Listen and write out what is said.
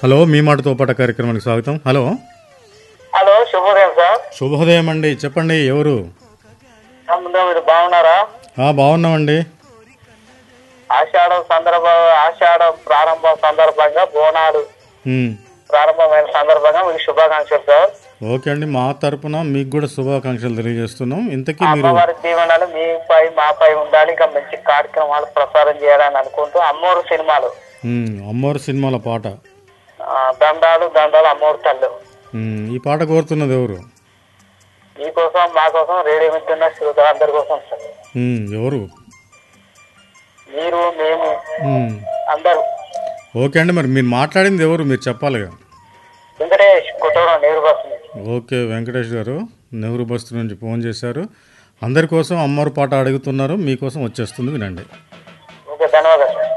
hello మీ మాటతో పాట కార్యక్రమానికి స్వాగతం హలో హలో శుభోదయం సార్ శుభోదయం అండి చెప్పండి ఎవరు ముందు మీరు బాగున్నారా ఆ, బాగున్నామండి ఆషాఢం సందర్భ ఆషాఢం ప్రారంభం సందర్భంగా బోనాలు ఉమ్, ప్రారంభమైన సందర్భంగా మీకు శుభాకాంక్షలు సార్ ఓకే అండి మా తరపున మీకు కూడా శుభాకాంక్షలు తెలియజేస్తున్నాం ఇంతకీ మీరు అమ్మవారి దీవెనలు మీపై మాపై ఉండాలి ఇంకా మంచి కార్యక్రమాలు ప్రసారం చేయాలని అనుకుంటూ అమ్మోరు సినిమాలు ఉమ్, అమ్మోరు సినిమాల పాట ఆ, దండాలు దండాలు అమ్మోరు తల్లు ఉమ్, ఈ పాట కోరుతున్నది ఎవరు మీకోసం మా కోసం రేడియో వింటున్న శ్రోతలు అందరి కోసం సార్ ఉమ్, ఎవరు మీరు మేము ఉమ్, అందరూ ఓకే అండి మరి మీరు మాట్లాడింది ఎవరు మీరు చెప్పాలిగా వెంకటేష్ కుటుంబం నేరు బస్సు ఓకే వెంకటేష్ గారు నెహ్రూ బస్తు నుంచి ఫోన్ చేశారు అందరి కోసం అమ్మవారి పాట అడుగుతున్నారు మీకోసం వచ్చేస్తుంది వినండి ఓకే ధన్యవాదాలు సార్